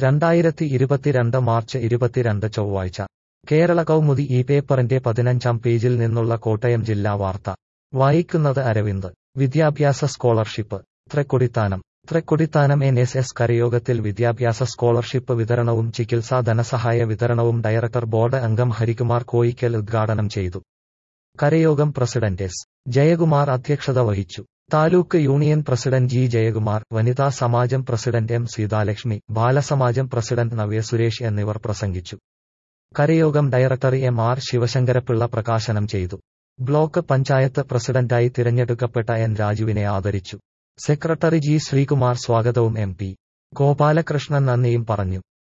രണ്ടായിരത്തി ഇരുപത്തിരണ്ട് മാർച്ച് ഇരുപത്തിരണ്ട് ചൊവ്വാഴ്ച കേരള കൗമുദി ഈ പേപ്പറിന്റെ പതിനഞ്ചാം പേജിൽ നിന്നുള്ള കോട്ടയം ജില്ലാ വാർത്ത വായിക്കുന്നത് അരവിന്ദ് വിദ്യാഭ്യാസ scholarship Thrikkodithanam Thrikkodithanam N S S കരയോഗത്തിൽ വിദ്യാഭ്യാസ സ്കോളർഷിപ്പ് വിതരണവും ചികിത്സാ ധനസഹായ വിതരണവും ഡയറക്ടർ ബോർഡ് അംഗം ഹരികുമാർ കോയിക്കൽ ഉദ്ഘാടനം ചെയ്തു കരയോഗം പ്രസിഡന്റ് എസ് ജയകുമാർ അധ്യക്ഷത വഹിച്ചു taluk union president G Jayakumar വനിതാ സമാജം പ്രസിഡന്റ് എം സീതാലക്ഷ്മി ബാലസമാജം പ്രസിഡന്റ് നവ്യ സുരേഷ് എന്നിവർ പ്രസംഗിച്ചു കരയോഗം ഡയറക്ടർ എം ആർ ശിവശങ്കരപ്പിള്ള പ്രകാശനം ചെയ്തു ബ്ലോക്ക് പഞ്ചായത്ത് പ്രസിഡന്റായി തിരഞ്ഞെടുക്കപ്പെട്ട എൻ രാജുവിനെ ആദരിച്ചു സെക്രട്ടറി ജി ശ്രീകുമാർ സ്വാഗതവും എം പി ഗോപാലകൃഷ്ണൻ നന്ദിയും പറഞ്ഞു